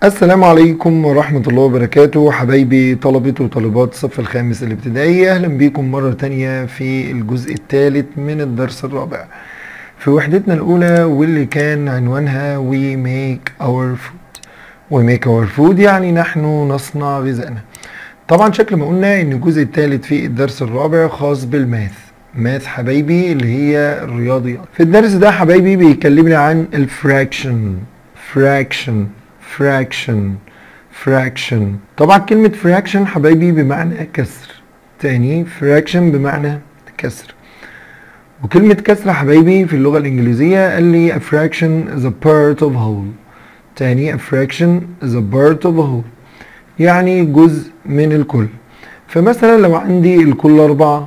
السلام عليكم ورحمة الله وبركاته حبايبي طلبة وطالبات الصف الخامس الابتدائي أهلا بكم مرة تانية في الجزء الثالث من الدرس الرابع في وحدتنا الأولى واللي كان عنوانها We make our food We make our food يعني نحن نصنع غذائنا طبعا شكل ما قلنا ان الجزء الثالث في الدرس الرابع خاص بالماث ماث حبايبي اللي هي الرياضيات في الدرس ده حبايبي بيكلمنا عن الفراكشن فراكشن fraction fraction طبعا كلمة fraction حبايبي بمعنى كسر تاني fraction بمعنى كسر وكلمة كسر حبايبي في اللغة الإنجليزية قال لي a fraction is a part of whole تاني a fraction is a part of whole يعني جزء من الكل فمثلا لو عندي الكل أربعة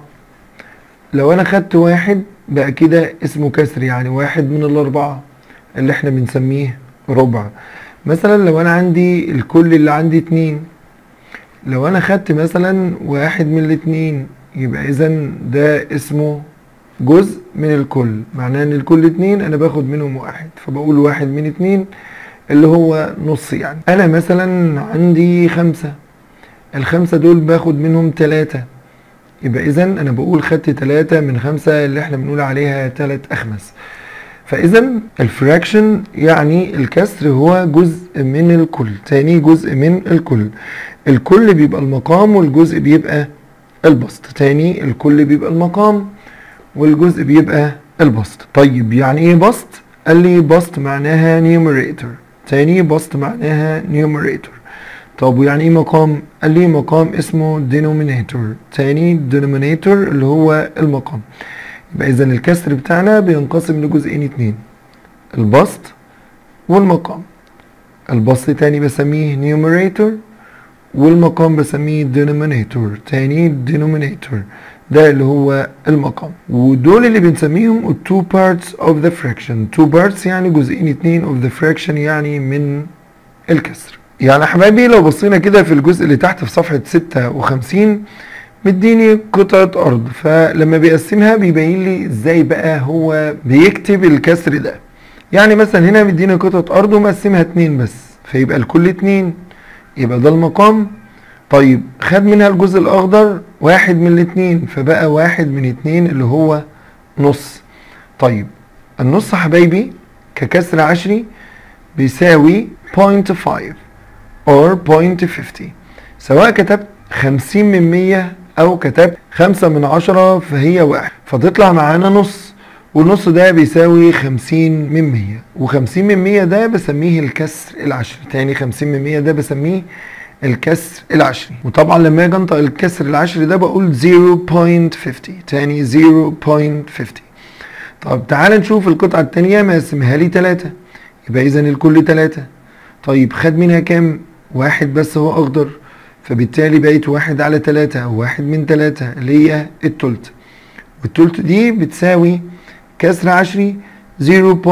لو أنا خدت واحد بقى كده اسمه كسر يعني واحد من الأربعة اللي احنا بنسميه ربع مثلا لو انا عندي الكل اللي عندي اتنين لو انا خدت مثلا واحد من الاتنين يبقى اذا ده اسمه جزء من الكل معناه ان الكل اتنين انا باخد منهم واحد فبقول واحد من اتنين اللي هو نص يعني انا مثلا عندي خمسة الخمسة دول باخد منهم تلاتة يبقى اذا انا بقول خدت تلاتة من خمسة اللي احنا بنقول عليها تلات اخمس فاذا الفراكشن يعني الكسر هو جزء من الكل تاني جزء من الكل الكل بيبقى المقام والجزء بيبقى البسط تاني الكل بيبقى المقام والجزء بيبقى البسط طيب يعني ايه بسط قال لي بسط معناها نيوميريتور تاني بسط معناها نيوميريتور طب ويعني ايه مقام قال لي مقام اسمه denominator تاني denominator اللي هو المقام يبقى اذا الكسر بتاعنا بينقسم لجزئين اتنين البسط والمقام البسط تاني بسميه numerator والمقام بسميه denominator تاني denominator ده اللي هو المقام ودول اللي بنسميهم two parts of the fraction two parts يعني جزئين اتنين of the fraction يعني من الكسر يعني حبايبي لو بصينا كده في الجزء اللي تحت في صفحة ستة وخمسين مديني قطعة أرض فلما بيقسمها بيبين لي ازاي بقى هو بيكتب الكسر ده يعني مثلا هنا مديني قطعة أرض ومقسمها اتنين بس فيبقى الكل اتنين يبقى ده المقام طيب خد منها الجزء الأخضر واحد من الاتنين فبقى واحد من اتنين اللي هو نص طيب النص حبايبي ككسر عشري بيساوي 0.5 or 0.50 سواء كتبت 50 من 100 او كتبت خمسة من عشرة فهي واحد فتطلع معانا نص والنص ده بيساوي خمسين من مية وخمسين من مية ده بسميه الكسر العشري تاني خمسين من مية ده بسميه الكسر العشري وطبعا لما اجي انطق الكسر العشري ده بقول 0.50 تاني 0.50 طب تعال نشوف القطعة التانية مقسمها لي تلاتة يبقى اذا الكل تلاتة طيب خد منها كام واحد بس هو اخضر فبالتالي بقيت واحد على تلاتة أو واحد من تلاتة اللي هي التلت والتلت دي بتساوي كسر عشري 0.333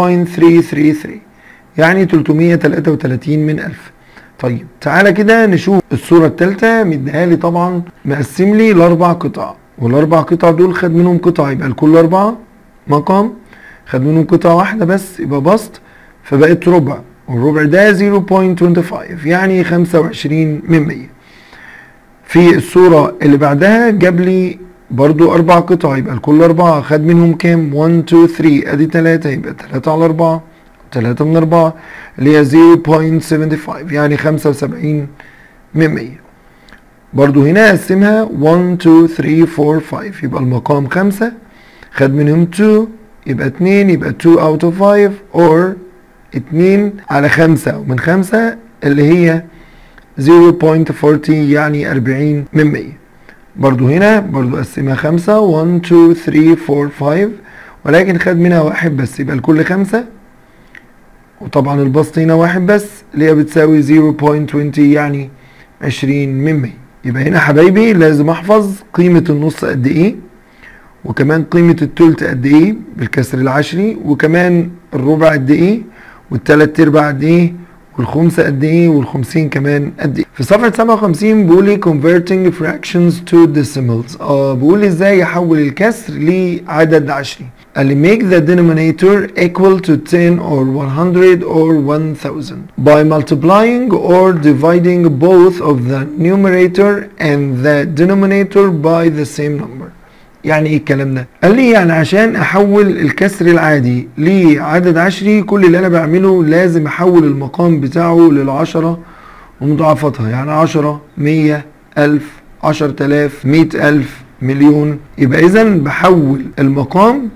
يعني 333 من ألف طيب تعالى كده نشوف الصورة التالتة مديها لي طبعا مقسم لي لأربع قطع والأربع قطع دول خد منهم قطعة يبقى الكل أربعة مقام خد منهم قطعة واحدة بس يبقى بسط فبقت ربع والربع ده 0.25 يعني 25 من 100 في الصورة اللي بعدها جاب لي برضو أربع قطع يبقى الكل أربعة خد منهم كام 1 2 3 أدي تلاتة يبقى تلاتة على أربعة تلاتة من أربعة اللي هي 0.75 يعني خمسة وسبعين من مية برضو هنا أقسمها 1 2 3 4 5 يبقى المقام خمسة خد منهم 2 يبقى 2 يبقى 2 out of 5 or 2 على خمسة ومن خمسة اللي هي 0.40 يعني 40 من 100 برضو هنا برضو قسمها خمسة 1 2 3 4 5 ولكن خد منها واحد بس يبقى الكل خمسة وطبعا البسط هنا واحد بس اللي هي بتساوي 0.20 يعني 20 من 100 يبقى هنا حبايبي لازم احفظ قيمة النص قد ايه وكمان قيمة التلت قد ايه بالكسر العشري وكمان الربع قد ايه والتلات ارباع قد ايه والخمسة قد ايه والخمسين كمان قد ايه في صفحة 57 بيقول لي converting fractions to decimals اه بيقول لي ازاي احول الكسر لعدد عشري قال لي make the denominator equal to 10 or 100 or 1000 by multiplying or dividing both of the numerator and the denominator by the same number يعني ايه الكلام ده قال لي يعني عشان احول الكسر العادي لعدد عشري كل اللي انا بعمله لازم احول المقام بتاعه للعشرة ومضاعفتها يعني عشرة مية الف عشر تلاف مئة الف مليون يبقى اذا بحول المقام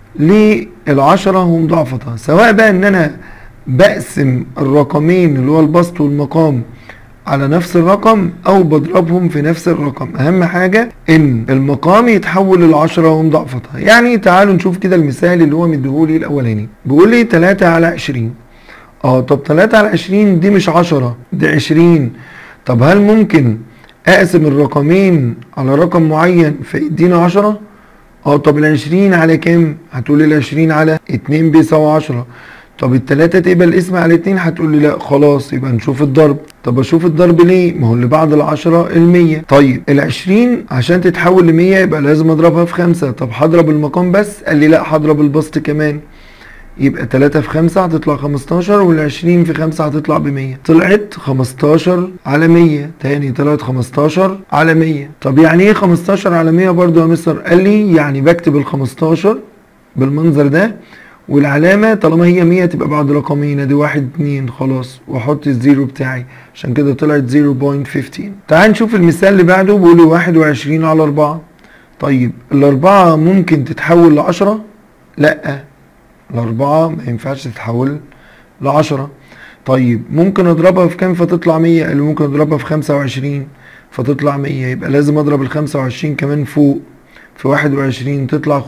للعشرة ومضاعفتها سواء بقى ان انا بقسم الرقمين اللي هو البسط والمقام على نفس الرقم او بضربهم في نفس الرقم اهم حاجة ان المقام يتحول للعشرة ومضاعفتها يعني تعالوا نشوف كده المثال اللي هو مديهولي الاولاني بيقول لي 3 على 20 اه طب 3 على 20 دي مش 10 دي 20 طب هل ممكن اقسم الرقمين على رقم معين فيدينا 10 اه طب ال 20 على كام هتقول لي ال 20 على 2 بيساوي 10 طب التلاتة تقبل الاسم على اتنين هتقول لي لا خلاص يبقى نشوف الضرب طب اشوف الضرب ليه ما هو اللي بعد العشرة المية طيب العشرين عشان تتحول لمية يبقى لازم اضربها في خمسة طب هضرب المقام بس قال لي لا هضرب البسط كمان يبقى تلاتة في خمسة هتطلع خمستاشر والعشرين في خمسة هتطلع بمية طلعت خمستاشر على مية تاني طلعت خمستاشر على مية طب يعني ايه خمستاشر على مية برضو يا مستر قال لي يعني بكتب الخمستاشر بالمنظر ده والعلامة طالما هي 100 تبقى بعد رقمين ادي واحد اتنين خلاص واحط الزيرو بتاعي عشان كده طلعت 0.15 تعال نشوف المثال اللي بعده بيقول لي 21 على 4 طيب الأربعة ممكن تتحول لعشرة؟ لأ الأربعة ما ينفعش تتحول لعشرة طيب ممكن أضربها في كام فتطلع 100 قال لي ممكن أضربها في 25 فتطلع 100 يبقى لازم أضرب ال 25 كمان فوق في 21 تطلع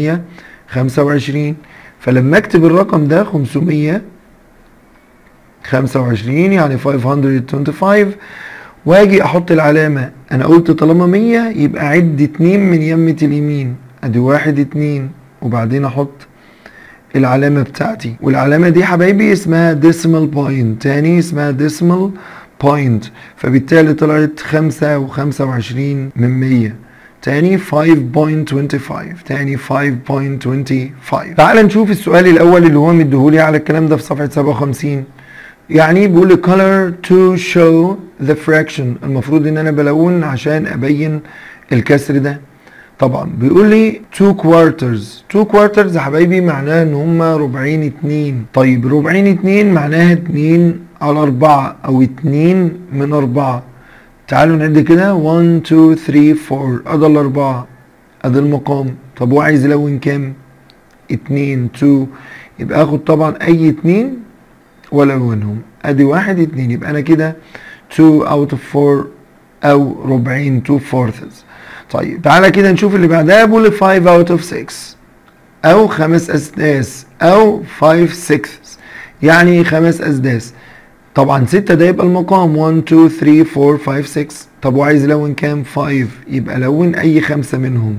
525 فلما اكتب الرقم ده 500 25 يعني 525 واجي احط العلامة انا قلت طالما 100 يبقى عد اتنين من يمة اليمين ادي واحد اتنين وبعدين احط العلامة بتاعتي والعلامة دي حبايبي اسمها decimal point تاني اسمها decimal point فبالتالي طلعت خمسة وخمسة وعشرين من مية تاني 5.25 تاني 5.25 تعال نشوف السؤال الاول اللي هو مديهولي على الكلام ده في صفحه 57 يعني بيقول لي color to show the fraction المفروض ان انا بلون عشان ابين الكسر ده طبعا بيقول لي 2 quarters 2 quarters يا حبايبي معناها ان هما ربعين اتنين طيب ربعين اتنين معناها اتنين على اربعة او اتنين من اربعة تعالوا نعد كده 1 2 3 4 ادي الاربعه ادي المقام طب هو عايز يلون كام 2 2 يبقى اخد طبعا اي اتنين والونهم ادي واحد اتنين يبقى انا كده 2 out of 4 او ربعين 2 fourths طيب تعالى كده نشوف اللي بعدها بقول 5 out of 6 او خمس اسداس او 5 sixths يعني خمس اسداس طبعا 6 ده يبقى المقام 1 2 3 4 5 6 طب وعايز يلون كام 5 يبقى لون اي خمسة منهم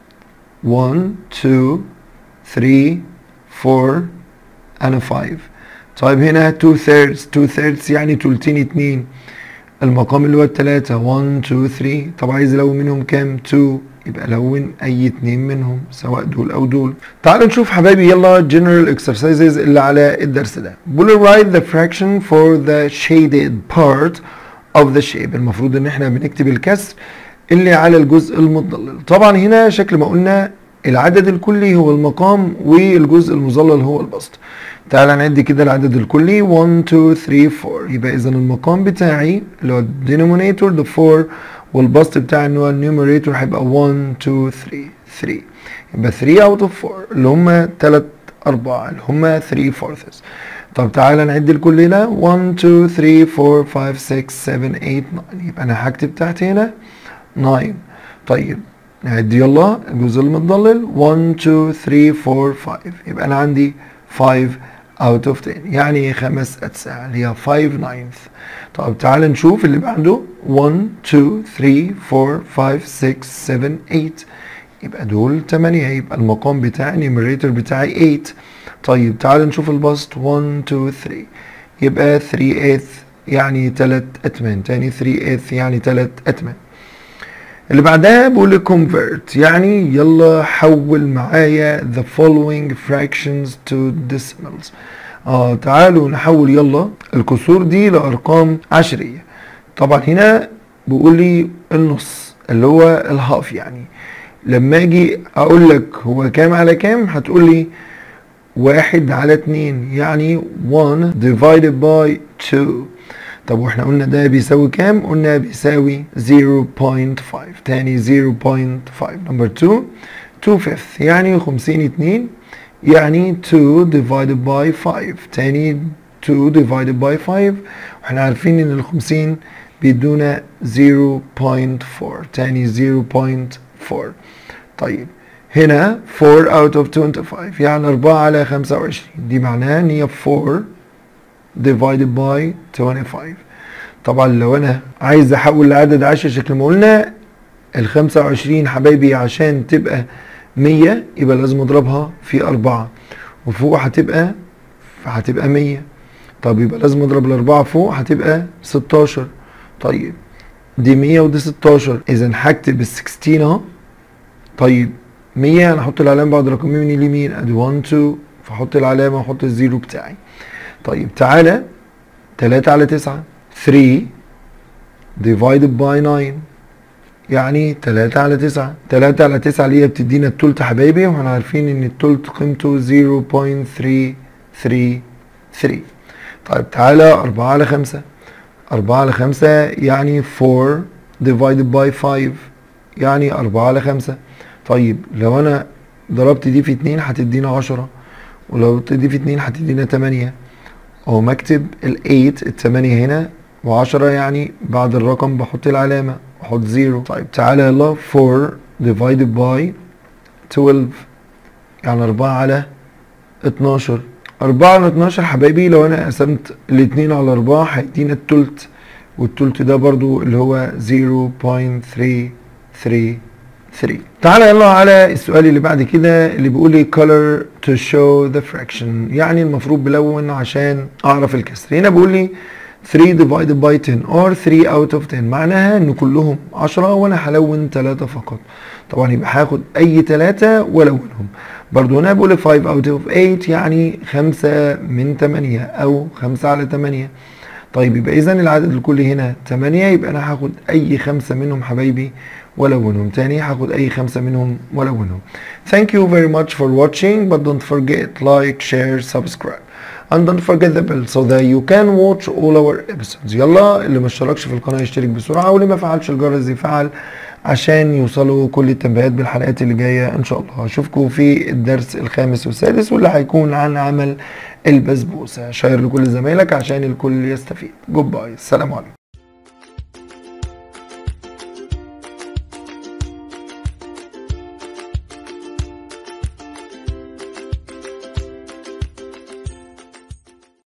1 2 3 4 انا 5 طيب هنا 2 thirds 2 thirds يعني تلتين اتنين المقام اللي هو التلاتة 1 2 3 طب عايز يلون منهم كام 2 يبقى لون اي اتنين منهم سواء دول او دول تعالوا نشوف حبايبي يلا general exercises اللي على الدرس ده بقول write the fraction for the shaded part of the shape المفروض ان احنا بنكتب الكسر اللي على الجزء المضلل طبعا هنا شكل ما قلنا العدد الكلي هو المقام والجزء المظلل هو البسط تعالى نعد كده العدد الكلي 1 2 3 4 يبقى اذا المقام بتاعي اللي هو الدينومينيتور ده 4 والبسط بتاعي اللي هو النيوميريتور هيبقى 1 2 3 3 يبقى 3 اوت اوف 4 اللي هم 3 4 اللي هم 3 fourths طب تعالى نعد الكل هنا 1 2 3 4 5 6 7 8 9 يبقى انا هكتب تحت هنا 9 طيب نعد يلا الجزء المتضلل 1 2 3 4 5 يبقى انا عندي 5 out of 10 يعني خمس أتساع اللي هي 5 ninth طب تعال نشوف اللي بعده 1 2 3 4 5 6 7 8 يبقى دول 8 يبقى المقام بتاعي النيوميريتور بتاعي 8 طيب تعال نشوف البسط 1 2 3 يبقى 3 8 يعني 3 أتمن تاني 3 8 يعني 3 أتمن اللي بعدها بقول لك convert يعني يلا حول معايا the following fractions to decimals اه تعالوا نحول يلا الكسور دي لارقام عشريه طبعا هنا بيقول لي النص اللي هو الهاف يعني لما اجي اقول لك هو كام على كام هتقول لي واحد على اتنين يعني 1 divided by 2 طب واحنا قلنا ده بيساوي كام؟ قلنا بيساوي 0.5 تاني 0.5 نمبر 2 2 fifth يعني 50 2 يعني 2 divided by 5 تاني 2 divided by 5 واحنا عارفين ان ال 50 بيدونا 0.4 تاني 0.4 طيب هنا 4 out of 25 يعني 4 على 25 دي معناها ان هي 4 divided by 25 طبعا لو انا عايز احول لعدد 10 شكل ما قلنا ال 25 حبايبي عشان تبقى 100 يبقى لازم اضربها في 4 وفوق هتبقى هتبقى 100 طب يبقى لازم اضرب الاربعه فوق هتبقى 16 طيب دي 100 ودي 16 اذا هكتب ال 16 اهو طيب 100 انا احط العلامه بعد رقمين من اليمين ادي 1 2 فاحط العلامه واحط الزيرو بتاعي طيب تعالى 3 على 9 3 divided by 9 يعني 3 على 9 3 على 9 اللي هي بتدينا التلت حبايبي واحنا عارفين ان التلت قيمته 0.333 طيب تعالى 4 على 5 4 على 5 يعني 4 divided by 5 يعني 4 على 5 طيب لو انا ضربت دي في 2 هتدينا 10 ولو ضربت دي في 2 هتدينا 8 او مكتب ال 8 ال 8 هنا و10 يعني بعد الرقم بحط العلامة احط 0 طيب تعالى يلا 4 divided by 12 يعني 4 على 12 4 على 12 حبايبي لو انا قسمت الاتنين على 4 هيدينا التلت والتلت ده برضو اللي هو 0.333 تعالى يلا على السؤال اللي بعد كده اللي بيقول لي color to show the fraction يعني المفروض بلون عشان اعرف الكسر هنا بيقول لي 3 divided by 10 or 3 out of 10 معناها ان كلهم 10 وانا هلون 3 فقط طبعا يبقى هاخد اي 3 والونهم برضو هنا بقول 5 out of 8 يعني 5 من 8 او 5 على 8 طيب يبقى اذا العدد الكلي هنا 8 يبقى انا هاخد اي 5 منهم حبايبي ولونهم تاني هاخد اي خمسة منهم ولونهم thank you very much for watching but don't forget like share subscribe and don't forget the bell so that you can watch all our episodes يلا اللي ما اشتركش في القناة يشترك بسرعة واللي ما فعلش الجرس يفعل عشان يوصلوا كل التنبيهات بالحلقات اللي جاية ان شاء الله اشوفكم في الدرس الخامس والسادس واللي هيكون عن عمل البسبوسة شير لكل زمايلك عشان الكل يستفيد جود باي السلام عليكم